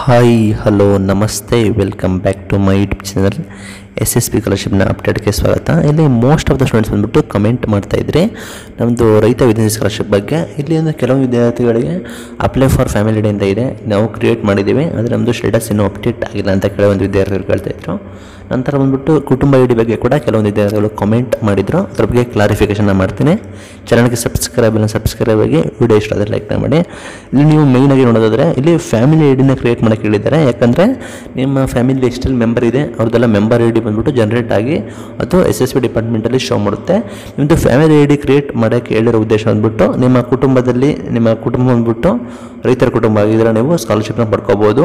hi hello ನಮಸ್ತೆ welcome back to my YouTube channel S S P ಸ್ಕಾಲರ್ಶಿಪ್ನ ಅಪ್ಡೇಟ್ಗೆ ಸ್ವಾಗತ ಇಲ್ಲಿ ಮೋಸ್ಟ್ ಆಫ್ ದ ಸ್ಟೂಡೆಂಟ್ಸ್ ಬಂದ್ಬಿಟ್ಟು ಕಮೆಂಟ್ ಮಾಡ್ತಾ ಇದ್ರಿ ನಮ್ಮದು ರೈತ ವಿದ್ಯಾರ್ಥಿ ಸ್ಕಾಲರ್ಶಿಪ್ ಬಗ್ಗೆ ಇಲ್ಲಿ ಒಂದು ಕೆಲವು ವಿದ್ಯಾರ್ಥಿಗಳಿಗೆ ಅಪ್ಲೈ ಫಾರ್ ಫ್ಯಾಮಿಲಿ ಡೇ ಅಂತ ಇದೆ ನಾವು ಕ್ರಿಯೇಟ್ ಮಾಡಿದ್ದೀವಿ ಆದರೆ ನಮ್ಮದು ಸ್ಟೇಟಸ್ ಇನ್ನೂ ಅಪ್ಡೇಟ್ ಆಗಿಲ್ಲ ಅಂತ ಕೆಲವೊಂದು ವಿದ್ಯಾರ್ಥಿಗಳು ಕೇಳ್ತಾ ಇದ್ರು ನಂತರ ಬಂದ್ಬಿಟ್ಟು ಕುಟುಂಬ ಐ ಡಿ ಬಗ್ಗೆ ಕೂಡ ಕೆಲವೊಂದು ವಿದ್ಯಾರ್ಥಿಗಳು ಕಮೆಂಟ್ ಮಾಡಿದ್ರು ಅದ್ರ ಬಗ್ಗೆ ಕ್ಲಾರಿಫಿಕೇಷನ್ ಮಾಡ್ತೀನಿ ಚಾನಲ್ಗೆ ಸಬ್ಸ್ಕ್ರೈಬ್ ಇಲ್ಲ ಸಬ್ಸ್ಕ್ರೈಬ್ ಆಗಿ ವಿಡಿಯೋ ಇಷ್ಟ ಆದರೆ ಲೈಕ್ ಮಾಡಿ ಇಲ್ಲಿ ನೀವು ಮೇಯ್ನ್ ಆಗಿ ನೋಡೋದಾದ್ರೆ ಇಲ್ಲಿ ಫ್ಯಾಮಿಲಿ ಐ ಡಿನ ಕ್ರಿಯೇಟ್ ಮಾಡೋಕ್ಕೆ ಹೇಳಿದ್ದಾರೆ ಯಾಕಂದರೆ ನಿಮ್ಮ ಫ್ಯಾಮಿಲಿ ಎಷ್ಟೆಲ್ಲ ಮೆಂಬರ್ ಇದೆ ಅವ್ರದ್ದೆಲ್ಲ ಮೆಂಬರ್ ಐ ಡಿ ಬಂದ್ಬಿಟ್ಟು ಜನರೇಟ್ ಆಗಿ ಅದು ಎಸ್ ಎಸ್ ಬಿ ಡಿಪಾರ್ಟ್ಮೆಂಟಲ್ಲಿ ಶೋ ಮಾಡುತ್ತೆ ನಿಮ್ಮದು ಫ್ಯಾಮಿಲಿ ಐ ಡಿ ಕ್ರಿಯೇಟ್ ಮಾಡೋಕ್ಕೆ ಹೇಳಿರೋ ಉದ್ದೇಶ ಬಂದ್ಬಿಟ್ಟು ನಿಮ್ಮ ಕುಟುಂಬದಲ್ಲಿ ನಿಮ್ಮ ಕುಟುಂಬ ಬಂದ್ಬಿಟ್ಟು ರೈತರ ಕುಟುಂಬ ಆಗಿದ್ರೆ ನೀವು ಸ್ಕಾಲರ್ಶಿಪ್ನ ಪಡ್ಕೋಬೋದು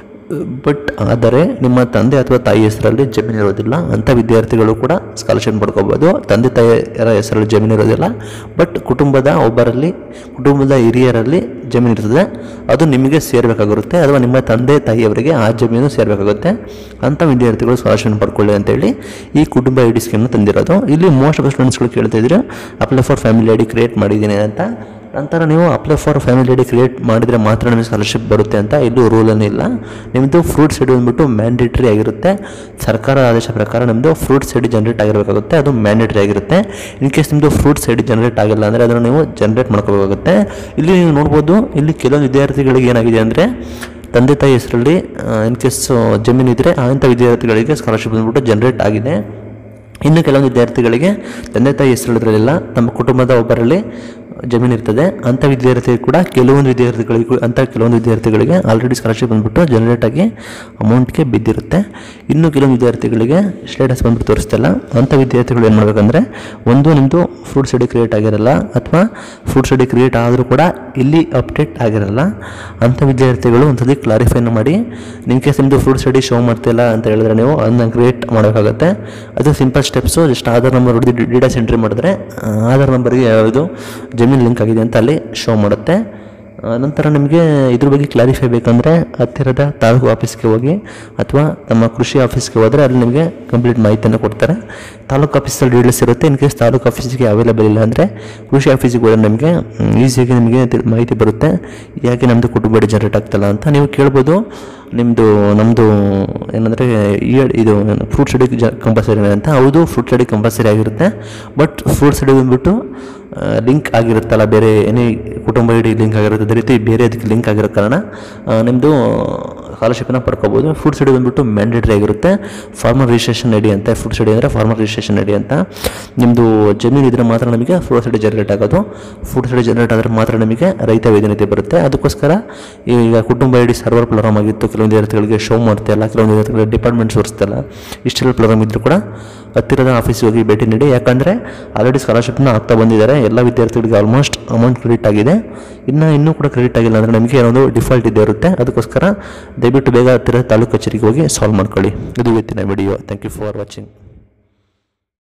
ಬಟ್ ಆದರೆ ನಿಮ್ಮ ತಂದೆ ಅಥವಾ ತಾಯಿ ಹೆಸರಲ್ಲಿ ಜಮೀನು ಇರೋದಿಲ್ಲ ಅಂಥ ವಿದ್ಯಾರ್ಥಿಗಳು ಕೂಡ ಸ್ಕಾಲರ್ಶಿಪ್ ಪಡ್ಕೋಬೋದು ತಂದೆ ತಾಯಿಯರ ಹೆಸರಲ್ಲಿ ಜಮೀನು ಇರೋದಿಲ್ಲ ಬಟ್ ಕುಟುಂಬದ ಒಬ್ಬರಲ್ಲಿ ಕುಟುಂಬದ ಹಿರಿಯರಲ್ಲಿ ಜಮೀನು ಇರ್ತದೆ ಅದು ನಿಮಗೆ ಸೇರಬೇಕಾಗಿರುತ್ತೆ ಅಥವಾ ನಿಮ್ಮ ತಂದೆ ತಾಯಿಯವರಿಗೆ ಆ ಜಮೀನು ಸೇರಬೇಕಾಗುತ್ತೆ ಅಂಥ ವಿದ್ಯಾರ್ಥಿಗಳು ಸ್ಕಾಲರ್ಶಿಪ್ ಪಡ್ಕೊಳ್ಳಿ ಅಂತೇಳಿ ಈ ಕುಟುಂಬ ಐ ಡಿ ಸ್ಕೀಮ್ನ ತಂದಿರೋದು ಇಲ್ಲಿ ಮೋಸ್ಟ್ ಆಫ್ ಸ್ಟೂಡೆಂಟ್ಸ್ಗಳು ಕೇಳ್ತಾ ಇದ್ರೆ apply for family I D create ಮಾಡಿದ್ದೀನಿ ಅಂತ ನಂತರ ನೀವು apply for family I D create ಮಾಡಿದರೆ ಮಾತ್ರ ನಿಮಗೆ ಸ್ಕಾಲರ್ಶಿಪ್ ಬರುತ್ತೆ ಅಂತ ಇಲ್ಲೂ ರೂಲನ್ನು ಇಲ್ಲ ನಿಮ್ಮದು ಫ್ರೂಟ್ ಸೈಡ್ ಬಂದ್ಬಿಟ್ಟು ಮ್ಯಾಂಡೇಟ್ರಿ ಆಗಿರುತ್ತೆ ಸರ್ಕಾರ ಆದೇಶ ಪ್ರಕಾರ ನಿಮ್ಮದು ಫ್ರೂಟ್ ಸೈಡ್ ಜನರೇಟ್ ಆಗಿರಬೇಕಾಗುತ್ತೆ ಅದು ಮ್ಯಾಂಡೇಟ್ರಿ ಆಗಿರುತ್ತೆ ಇನ್ ಕೇಸ್ ನಿಮ್ಮದು ಫ್ರೂಟ್ ಸೈಡ್ ಜನರೇಟ್ ಆಗಿಲ್ಲ ಅಂದರೆ ಅದನ್ನು ನೀವು ಜನರೇಟ್ ಮಾಡ್ಕೋಬೇಕಾಗುತ್ತೆ ಇಲ್ಲಿ ನೀವು ನೋಡ್ಬೋದು ಇಲ್ಲಿ ಕೆಲವೊಂದು ವಿದ್ಯಾರ್ಥಿಗಳಿಗೆ ಏನಾಗಿದೆ ಅಂದರೆ ತಂದೆ ತಾಯಿ ಹೆಸರಲ್ಲಿ ಇನ್ ಕೇಸ್ ಜಮೀನು ಇದ್ದರೆ ಅಂಥ ವಿದ್ಯಾರ್ಥಿಗಳಿಗೆ ಸ್ಕಾಲರ್ಶಿಪ್ ಬಂದ್ಬಿಟ್ಟು ಜನರೇಟ್ ಆಗಿದೆ ಇನ್ನು ಕೆಲವೊಂದು ವಿದ್ಯಾರ್ಥಿಗಳಿಗೆ ತಂದೆ ತಾಯಿ ಹೆಸರುಗಳಿರಲಿಲ್ಲ ತಮ್ಮ ಕುಟುಂಬದ ಒಬ್ಬರಲ್ಲಿ ಜಮೀನು ಇರ್ತದೆ ಅಂಥ ವಿದ್ಯಾರ್ಥಿ ಕೂಡ ಕೆಲವೊಂದು ವಿದ್ಯಾರ್ಥಿಗಳಿಗೂ ಅಂಥ ಕೆಲವೊಂದು ವಿದ್ಯಾರ್ಥಿಗಳಿಗೆ ಆಲ್ರೆಡಿ ಸ್ಕಾಲರ್ಶಿಪ್ ಬಂದ್ಬಿಟ್ಟು ಜನರೇಟ್ ಆಗಿ ಅಮೌಂಟ್ಗೆ ಬಿದ್ದಿರುತ್ತೆ ಇನ್ನು ಕೆಲವೊಂದು ವಿದ್ಯಾರ್ಥಿಗಳಿಗೆ ಸ್ಟೇಟಸ್ ಬಂದ್ಬಿಟ್ಟು ತೋರಿಸ್ತಿಲ್ಲ ಅಂಥ ವಿದ್ಯಾರ್ಥಿಗಳು ಏನು ಮಾಡಬೇಕಂದ್ರೆ ಒಂದು ನಿಮ್ಮದು ಫ್ರೂಟ್ ಸ್ಟಡಿ ಕ್ರಿಯೇಟ್ ಆಗಿರಲ್ಲ ಅಥವಾ ಫ್ರೂಟ್ ಸ್ಟಡಿ ಕ್ರಿಯೇಟ್ ಆದರೂ ಕೂಡ ಇಲ್ಲಿ ಅಪ್ಡೇಟ್ ಆಗಿರಲ್ಲ ಅಂಥ ವಿದ್ಯಾರ್ಥಿಗಳು ಒಂದ್ಸತಿ ಕ್ಲಾರಿಫೈನ ಮಾಡಿ ನಿಮ್ಮ ಕೇಸ್ ನಿಮ್ಮದು ಫ್ರೂಟ್ ಸ್ಟಡಿ ಶೋ ಮಾಡ್ತಿಲ್ಲ ಅಂತ ಹೇಳಿದ್ರೆ ನೀವು ಅದನ್ನ ಕ್ರಿಯೇಟ್ ಮಾಡಬೇಕಾಗತ್ತೆ ಅದು simple steps just Aadhaar number ಹೊಡೆದು ಡೀಟೇಲ್ಸ್ ಎಂಟ್ರಿ ಮಾಡಿದ್ರೆ ಆ, ಆಧಾರ್ ನಂಬರ್ಗೆ ಯಾವುದು ಜಮೀನು ಲಿಂಕ್ ಆಗಿದೆ ಅಂತ ಅಲ್ಲಿ ಶೋ ಮಾಡುತ್ತೆ ಆ, ನಂತರ ನಿಮಗೆ ಇದ್ರ ಬಗ್ಗೆ ಕ್ಲಾರಿಫೈ ಬೇಕಂದರೆ ಹತ್ತಿರದ ತಾಲೂಕು ಆಫೀಸ್ಗೆ ಹೋಗಿ ಅಥವಾ ನಮ್ಮ ಕೃಷಿ ಆಫೀಸ್ಗೆ ಹೋದರೆ ಅಲ್ಲಿ ನಿಮಗೆ ಕಂಪ್ಲೀಟ್ ಮಾಹಿತಿಯನ್ನು ಕೊಡ್ತಾರೆ ತಾಲೂಕು ಆಫೀಸಲ್ಲಿ ಡೀಟೇಲ್ಸ್ ಇರುತ್ತೆ ಇನ್ ಕೇಸ್ ತಾಲೂಕು ಆಫೀಸಿಗೆ ಅವೈಲೇಬಲ್ ಇಲ್ಲ ಅಂದರೆ ಕೃಷಿ ಆಫೀಸಿಗೆ ಹೋದರೆ ನಿಮಗೆ ಈಸಿಯಾಗಿ ನಿಮಗೆ ತಿ- ಮಾಹಿತಿ ಬರುತ್ತೆ ಯಾಕೆ ನಮ್ಮದು ಕುಟುಂಬ ಜನರೇಟ್ ಆಗ್ತಲ್ಲ ಅಂತ ನೀವು ಕೇಳ್ಬೋದು ನಿಮ್ಮದು ನಮ್ಮದು ಏನಂದರೆ ಈ ಇದು ಫ್ರೂಟ್ ಸ್ಟಡಿ ಜ ಕಂಪಲ್ಸರಿ ಅಂತ ಹೌದು ಫ್ರೂಟ್ ಸ್ಟಡಿ ಕಂಪಲ್ಸರಿ ಆಗಿರುತ್ತೆ ಬಟ್ ಫ್ರೂಟ್ ಸ್ಟಡಿ ಬಂದ್ಬಿಟ್ಟು ಲಿಂಕ್ ಆಗಿರುತ್ತಲ್ಲ ಬೇರೆ ಏನೇ ಕುಟುಂಬ ಇಡೀ ಲಿಂಕ್ ಆಗಿರುತ್ತೆ ಅದೇ ರೀತಿ ಬೇರೆ ಅದಕ್ಕೆ ಲಿಂಕ್ ಆಗಿರೋ ಕಾರಣ ನಿಮ್ಮದು ಸ್ಕಾಲರ್ಶಿಪ್ಪನ್ನು ಪಡ್ಕೋಬೋದು ಫುಡ್ ಸ್ಟಡಿ ಬಂದ್ಬಿಟ್ಟು ಮ್ಯಾಂಡೇಟ್ರಿ ಆಗಿರುತ್ತೆ ಫಾರ್ಮರ್ ರಿಜಿಸ್ಟ್ರೇಷನ್ ಐಡಿ ಅಂತ ಫುಡ್ ಸ್ಟಡಿ ಅಂದರೆ ಫಾರ್ಮರ್ ರಿಜಿಸ್ಟ್ರೇಷನ್ ಐಡಿ ಅಂತ ನಿಮ್ಮದು ಜಮೀನು ಇದ್ದರೆ ಮಾತ್ರ ನಮಗೆ ಫುಡ್ ಸ್ಟಡಿ ಜನರೇಟ್ ಆಗೋದು ಫುಡ್ ಸ್ಟಡಿ ಜನರೇಟ್ ಆದರೆ ಮಾತ್ರ ನಮಗೆ ರೈತ ವೇದನತೆ ಬರುತ್ತೆ ಅದಕ್ಕೋಸ್ಕರ ಈಗ ಕುಟುಂಬ ಐಡಿ ಸರ್ವರ್ ಪ್ರೋಗ್ರಾಮ್ ಆಗಿತ್ತು ಕೆಲವೊಂದು ವಿದ್ಯಾರ್ಥಿಗಳಿಗೆ ಶೋ ಮಾಡ್ತಿಲ್ಲ ಕೆಲವೊಂದು ವಿದ್ಯಾರ್ಥಿಗಳಿಗೆ ಡಿಪಾರ್ಟ್ಮೆಂಟ್ ತೋರಿಸ್ತಿಲ್ಲ ಇಷ್ಟೆಲ್ಲ ಪ್ರೋಗ್ರಾಮ್ ಇದ್ದರೂ ಕೂಡ ಹತ್ತಿರದ ಆಫೀಸಿಗೆ ಹೋಗಿ ಭೇಟಿ ನೀಡಿ ಯಾಕಂದರೆ ಆಲ್ರೆಡಿ ಸ್ಕಾಲರ್ಶಿಪ್ನ ಆಗ್ತಾ ಬಂದಿದ್ದಾರೆ ಎಲ್ಲ ವಿದ್ಯಾರ್ಥಿಗಳಿಗೆ ಆಲ್ಮೋಸ್ಟ್ ಅಮೌಂಟ್ ಕ್ರೆಡಿಟ್ ಆಗಿದೆ ಇನ್ನು ಇನ್ನೂ ಕೂಡ ಕ್ರೆಡಿಟ್ ಆಗಿಲ್ಲ ಅಂದರೆ ನಮಗೆ ಏನೊಂದು ಡಿಫಾಲ್ಟ್ ಇದ್ದೇ ಇರುತ್ತೆ ಅದಕ್ಕೋಸ್ಕರ ದಯವಿಟ್ಟು ಬೇಗ ಹತ್ತಿರ ತಾಲೂಕು ಕಚೇರಿಗೆ ಹೋಗಿ ಸಾಲ್ವ್ ಮಾಡ್ಕೊಳ್ಳಿ ಇದು ಇವತ್ತಿನ video thank you for watching